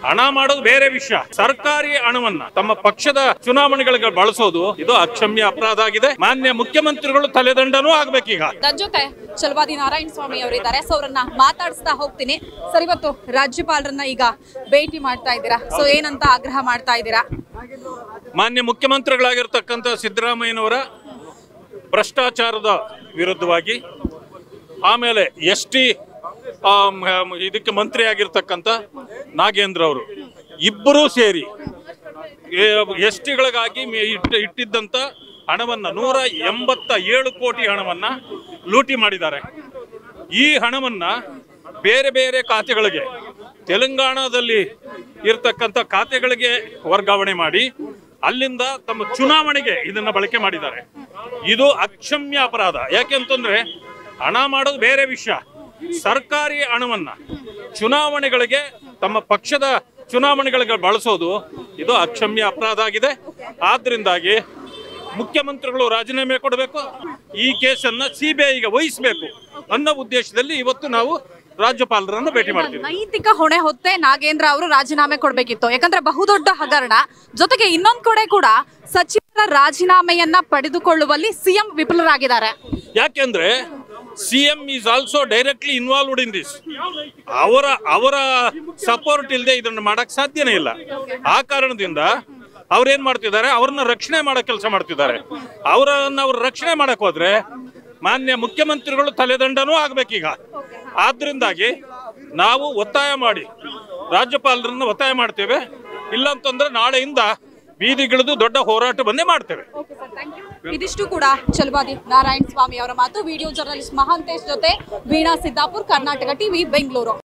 ಹಣ ಮಾಡೋದು ಬೇರೆ ವಿಷಯ ಸರ್ಕಾರಿ ಹಣವನ್ನ ತಮ್ಮ ಪಕ್ಷದ ಚುನಾವಣೆಗಳಿಗೆ ಬಳಸೋದು ಇದು ಅಕ್ಷಮ್ಯ ಅಪರಾಧ ಆಗಿದೆ ಮಾನ್ಯ ಮುಖ್ಯಮಂತ್ರಿಗಳು ತಲೆದಂಡನೂ ಆಗ್ಬೇಕೀಗ ನನ್ನ ಜೊತೆ ಚಲವಾದಿ ನಾರಾಯಣ ಸ್ವಾಮಿ ಅವರಿದ್ದಾರೆ ಸೊ ಅವರನ್ನ ಮಾತಾಡಿಸ್ತಾ ಹೋಗ್ತೀನಿ ಸರ್ ಇವತ್ತು ರಾಜ್ಯಪಾಲರನ್ನ ಈಗ ಭೇಟಿ ಮಾಡ್ತಾ ಇದ್ದೀರಾ ಸೊ ಏನಂತ ಆಗ್ರಹ ಮಾಡ್ತಾ ಇದ್ದೀರಾ ಮಾನ್ಯ ಮುಖ್ಯಮಂತ್ರಿಗಳಾಗಿರ್ತಕ್ಕಂಥ ಸಿದ್ದರಾಮಯ್ಯನವರ ಭ್ರಷ್ಟಾಚಾರದ ವಿರುದ್ಧವಾಗಿ ಆಮೇಲೆ ಎಸ್ ಟಿ ಇದಕ್ಕೆ ಮಂತ್ರಿ ಆಗಿರ್ತಕ್ಕಂಥ ನಾಗೇಂದ್ರ ಅವರು ಇಬ್ಬರೂ ಸೇರಿ ಎಸ್ ಟಿಗಳಿಗಾಗಿ ಇಟ್ಟಿದ್ದಂಥ ಹಣವನ್ನ ನೂರ ಎಂಬತ್ತ ಏಳು ಕೋಟಿ ಹಣವನ್ನ ಲೂಟಿ ಮಾಡಿದ್ದಾರೆ ಈ ಹಣವನ್ನ ಬೇರೆ ಬೇರೆ ಖಾತೆಗಳಿಗೆ ತೆಲಂಗಾಣದಲ್ಲಿ ಇರ್ತಕ್ಕಂಥ ಖಾತೆಗಳಿಗೆ ವರ್ಗಾವಣೆ ಮಾಡಿ ಅಲ್ಲಿಂದ ತಮ್ಮ ಚುನಾವಣೆಗೆ ಇದನ್ನ ಬಳಕೆ ಮಾಡಿದ್ದಾರೆ ಇದು ಅಕ್ಷಮ್ಯ ಅಪರಾಧ ಯಾಕೆಂತಂದ್ರೆ ಹಣ ಮಾಡೋದು ಬೇರೆ ವಿಷಯ ಸರ್ಕಾರಿ ಹಣವನ್ನ ಚುನಾವಣೆಗಳಿಗೆ ತಮ್ಮ ಪಕ್ಷದ ಚುನಾವಣೆಗಳಿಗೆ ಬಳಸೋದು ಇದು ಅಕ್ಷಮ್ಯ ಅಪರಾಧ ಆಗಿದೆ ಆದ್ರಿಂದಾಗಿ ಮುಖ್ಯಮಂತ್ರಿಗಳು ರಾಜೀನಾಮೆ ಕೊಡಬೇಕು ಈ ಕೇಸನ್ನ ಸಿಬಿಐಗೆ ವಹಿಸಬೇಕು ಅನ್ನೋ ಉದ್ದೇಶದಲ್ಲಿ ಇವತ್ತು ನಾವು ರಾಜ್ಯಪಾಲರನ್ನು ಭೇಟಿ ಮಾಡ್ತೀವಿ ನೈತಿಕ ಹೊಣೆ ಹೊತ್ತೆ ನಾಗೇಂದ್ರ ಅವರು ರಾಜೀನಾಮೆ ಕೊಡ್ಬೇಕಿತ್ತು ಯಾಕಂದ್ರೆ ಬಹುದೊಡ್ಡ ಹಗರಣ ಜೊತೆಗೆ ಇನ್ನೊಂದ್ ಕಡೆ ಕೂಡ ಸಚಿವರ ರಾಜೀನಾಮೆಯನ್ನ ಪಡೆದುಕೊಳ್ಳುವಲ್ಲಿ ಸಿಎಂ ವಿಫಲರಾಗಿದ್ದಾರೆ ಯಾಕೆಂದ್ರೆ C M is also directly involved in this ಅವರ ಅವರ ಸಪೋರ್ಟ್ ಇಲ್ಲದೆ ಇದನ್ನು ಮಾಡಕ್ ಸಾಧ್ಯನೇ ಇಲ್ಲ ಆ ಕಾರಣದಿಂದ ಅವ್ರೇನ್ ಮಾಡ್ತಿದ್ದಾರೆ ಅವ್ರನ್ನ ರಕ್ಷಣೆ ಮಾಡೋ ಕೆಲಸ ಮಾಡ್ತಿದ್ದಾರೆ ಅವರನ್ನ ಅವ್ರ ರಕ್ಷಣೆ ಮಾಡಕ್ ಹೋದ್ರೆ ಮಾನ್ಯ ಮುಖ್ಯಮಂತ್ರಿಗಳು ತಲೆದಂಡನೂ ಆಗ್ಬೇಕೀಗ ಆದ್ರಿಂದಾಗಿ ನಾವು ಒತ್ತಾಯ ಮಾಡಿ ರಾಜ್ಯಪಾಲರನ್ನ ಒತ್ತಾಯ ಮಾಡ್ತೇವೆ ಇಲ್ಲ ಅಂತಂದ್ರೆ ನಾಳೆಯಿಂದ ಬೀದಿಗಿಳಿದು ದೊಡ್ಡ ಹೋರಾಟವನ್ನೇ ಮಾಡ್ತೇವೆ ಇದಿಷ್ಟು ಕೂಡ ಚಲವಾದಿ ನಾರಾಯಣ ಸ್ವಾಮಿ ಅವರ ಮಾತು ವಿಡಿಯೋ ಜರ್ನಲಿಸ್ಟ್ ಮಹಾಂತೇಶ್ ಜೊತೆ ವೀಣಾ ಸಿದ್ದಾಪುರ್ ಕರ್ನಾಟಕ ಟಿವಿ ಬೆಂಗಳೂರು